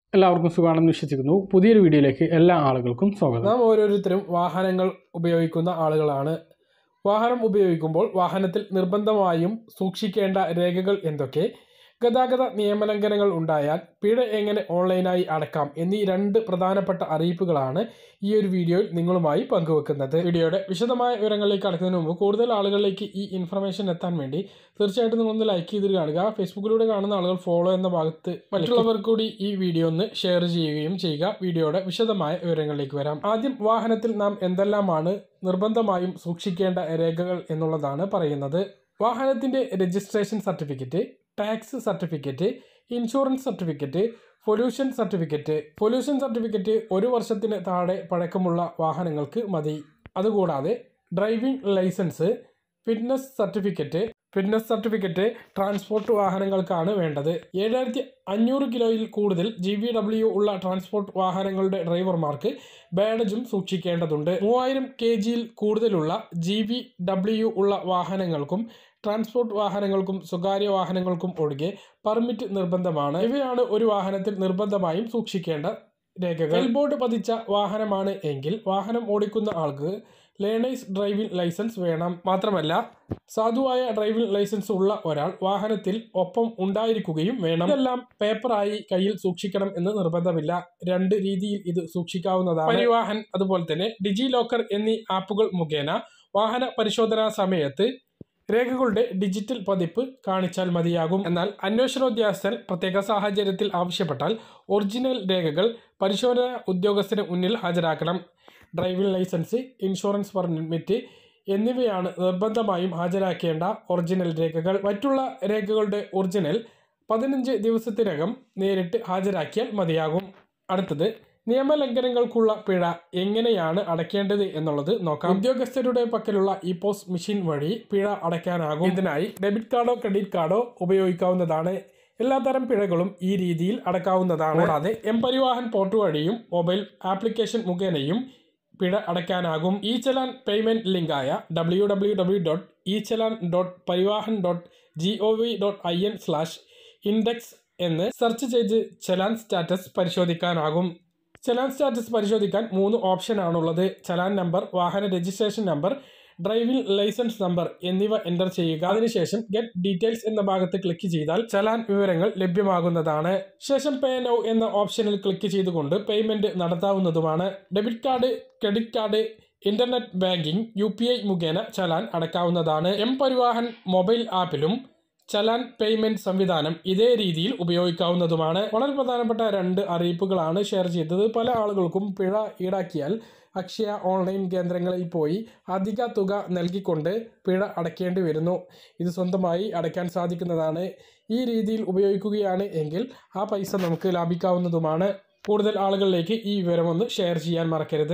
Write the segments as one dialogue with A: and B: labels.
A: എല്ലാവർക്കും സുഖമാണെന്ന് വിശ്വസിക്കുന്നു പുതിയൊരു വീഡിയോയിലേക്ക് എല്ലാ ആളുകൾക്കും സ്വാഗതം
B: നാം ഓരോരുത്തരും വാഹനങ്ങൾ ഉപയോഗിക്കുന്ന ആളുകളാണ് വാഹനം ഉപയോഗിക്കുമ്പോൾ വാഹനത്തിൽ നിർബന്ധമായും സൂക്ഷിക്കേണ്ട രേഖകൾ എന്തൊക്കെ ഗതാഗത നിയമലംഘനങ്ങൾ ഉണ്ടായാൽ പിഴ എങ്ങനെ ഓൺലൈനായി അടക്കാം എന്നീ രണ്ട് പ്രധാനപ്പെട്ട അറിയിപ്പുകളാണ് ഈ ഒരു വീഡിയോയിൽ നിങ്ങളുമായി പങ്കുവെക്കുന്നത് വീഡിയോയുടെ വിശദമായ വിവരങ്ങളിലേക്ക് കടക്കുന്നതിന് മുമ്പ് കൂടുതൽ ആളുകളിലേക്ക് ഈ ഇൻഫർമേഷൻ എത്താൻ വേണ്ടി തീർച്ചയായിട്ടും നിങ്ങളൊന്ന് ലൈക്ക് ചെയ്ത് കാണുക ഫേസ്ബുക്കിലൂടെ കാണുന്ന ആളുകൾ ഫോളോ എന്ന ഭാഗത്ത് മറ്റുള്ളവർക്ക് കൂടി ഈ വീഡിയോ ഒന്ന് ഷെയർ ചെയ്യുകയും ചെയ്യുക വീഡിയോയുടെ വിശദമായ വിവരങ്ങളിലേക്ക് വരാം ആദ്യം വാഹനത്തിൽ നാം എന്തെല്ലാമാണ് നിർബന്ധമായും സൂക്ഷിക്കേണ്ട രേഖകൾ എന്നുള്ളതാണ് പറയുന്നത് വാഹനത്തിന്റെ registration certificate tax certificate insurance certificate pollution certificate pollution certificate ഒരു വർഷത്തിന് താഴെ പഴക്കമുള്ള വാഹനങ്ങൾക്ക് മതി അതുകൂടാതെ driving licence fitness certificate fitness certificate transport വാഹനങ്ങൾക്കാണ് വേണ്ടത് ഏഴായിരത്തി അഞ്ഞൂറ് കിലോയിൽ കൂടുതൽ ജി വി ഡബ്ല്യു ഉള്ള ട്രാൻസ്പോർട്ട് വാഹനങ്ങളുടെ ഡ്രൈവർമാർക്ക് ബാഡജും സൂക്ഷിക്കേണ്ടതുണ്ട് മൂവായിരം കെ ജിയിൽ കൂടുതലുള്ള ജി വി ഡബ്ല്യു ഉള്ള വാഹനങ്ങൾക്കും ട്രാൻസ്പോർട്ട് വാഹനങ്ങൾക്കും സ്വകാര്യ വാഹനങ്ങൾക്കും ഒഴികെ പെർമിറ്റ് നിർബന്ധമാണ് ഇവയാണ് ഒരു വാഹനത്തിൽ നിർബന്ധമായും സൂക്ഷിക്കേണ്ട രേഖകൾ ബോർഡ് പതിച്ച വാഹനമാണ് എങ്കിൽ വാഹനം ഓടിക്കുന്ന ആൾക്ക് ലേണേഴ്സ് ഡ്രൈവിംഗ് ലൈസൻസ് വേണം മാത്രമല്ല സാധുവായ ഡ്രൈവിംഗ് ലൈസൻസ് ഉള്ള ഒരാൾ വാഹനത്തിൽ ഒപ്പം ഉണ്ടായിരിക്കുകയും വേണം ഇതെല്ലാം പേപ്പറായി കയ്യിൽ സൂക്ഷിക്കണം എന്ന് നിർബന്ധമില്ല രണ്ട് രീതിയിൽ ഇത് സൂക്ഷിക്കാവുന്നതാണ് പരിവാഹൻ അതുപോലെ തന്നെ ഡിജി ലോക്കർ എന്നീ ആപ്പുകൾ മുഖേന വാഹന പരിശോധനാ സമയത്ത് രേഖകളുടെ ഡിജിറ്റൽ പതിപ്പ് കാണിച്ചാൽ മതിയാകും എന്നാൽ അന്വേഷണോദ്യോഗസ്ഥൻ പ്രത്യേക സാഹചര്യത്തിൽ ആവശ്യപ്പെട്ടാൽ ഒറിജിനൽ രേഖകൾ പരിശോധന ഉദ്യോഗസ്ഥന് മുന്നിൽ ഹാജരാക്കണം ഡ്രൈവിംഗ് ലൈസൻസ് ഇൻഷുറൻസ് പെർമിറ്റ് എന്നിവയാണ് നിർബന്ധമായും ഹാജരാക്കേണ്ട ഒറിജിനൽ രേഖകൾ മറ്റുള്ള രേഖകളുടെ ഒറിജിനൽ പതിനഞ്ച് ദിവസത്തിനകം നേരിട്ട് ഹാജരാക്കിയാൽ മതിയാകും അടുത്തത് നിയമലംഘനങ്ങൾക്കുള്ള പിഴ എങ്ങനെയാണ് അടയ്ക്കേണ്ടത് എന്നുള്ളത് നോക്കാം ഉദ്യോഗസ്ഥരുടെ പക്കലുള്ള ഈ പോസ്റ്റ് മെഷീൻ വഴി പിഴ അടയ്ക്കാനാകും ഇതിനായി ഡെബിറ്റ് കാർഡോ ക്രെഡിറ്റ് കാർഡോ ഉപയോഗിക്കാവുന്നതാണ് എല്ലാത്തരം പിഴകളും ഈ രീതിയിൽ അടക്കാവുന്നതാണ് കൂടാതെ എം പരിവാഹൻ പോർട്ട് വഴിയും മൊബൈൽ ആപ്ലിക്കേഷൻ മുഖേനയും പിഴ അടയ്ക്കാനാകും ഇ ചലാൻ പേയ്മെന്റ് ലിങ്കായ W W W dot e challan dot Parivahan dot G O V dot I N slash index എന്ന് സെർച്ച് ചെയ്ത് ചലാൻ സ്റ്റാറ്റസ് പരിശോധിക്കാനാകും ചലാൻ സ്റ്റാറ്റസ് പരിശോധിക്കാൻ മൂന്ന് ഓപ്ഷനാണുള്ളത് ചലാൻ നമ്പർ വാഹന registration number driving licence number എന്നിവ എൻ്റർ ചെയ്യുക അതിനുശേഷം ഗെറ്റ് ഡീറ്റെയിൽസ് എന്ന ഭാഗത്ത് ക്ലിക്ക് ചെയ്താൽ ചലാൻ വിവരങ്ങൾ ലഭ്യമാകുന്നതാണ് ശേഷം പേ നൗ എന്ന ഓപ്ഷനിൽ ക്ലിക്ക് ചെയ്തുകൊണ്ട് പേയ്മെന്റ് നടത്താവുന്നതുമാണ് debit card credit card internet banking U P I മുഖേന ചലാൻ അടക്കാവുന്നതാണ് എം പരിവാഹൻ മൊബൈൽ ആപ്പിലും ചലാൻ പേയ്മെന്റ് സംവിധാനം ഇതേ രീതിയിൽ ഉപയോഗിക്കാവുന്നതുമാണ് വളരെ പ്രധാനപ്പെട്ട രണ്ട് അറിയിപ്പുകളാണ് ഷെയർ ചെയ്തത് പല ആളുകൾക്കും പിഴ ഈടാക്കിയാൽ അക്ഷയ ഓൺലൈൻ കേന്ദ്രങ്ങളിൽ പോയി അധിക തുക നൽകിക്കൊണ്ട് പിഴ അടയ്ക്കേണ്ടി വരുന്നു ഇത് സ്വന്തമായി അടയ്ക്കാൻ സാധിക്കുന്നതാണ് ഈ രീതിയിൽ ഉപയോഗിക്കുകയാണ് എങ്കിൽ ആ പൈസ നമുക്ക് ലാഭിക്കാവുന്നതുമാണ് കൂടുതൽ ആളുകളിലേക്ക് ഈ വിവരം ഒന്ന് ഷെയർ ചെയ്യാൻ മറക്കരുത്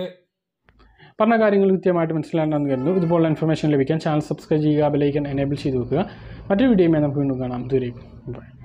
A: പറഞ്ഞ കാര്യങ്ങൾ കൃത്യമായിട്ട് മനസ്സിലാണെന്ന് കരുതുന്നു ഇതുപോലുള്ള ഇൻഫർമേഷൻ ലഭിക്കാൻ ചാനൽ സബ്സ്ക്രൈബ് ചെയ്യുക ബെലൈക്കൻ എനേബിൾ ചെയ്ത് വെക്കുക മറ്റൊരു വീഡിയോയുമായി നമുക്ക് വീണ്ടും കാണാം ദൂരേക്കും ബൈ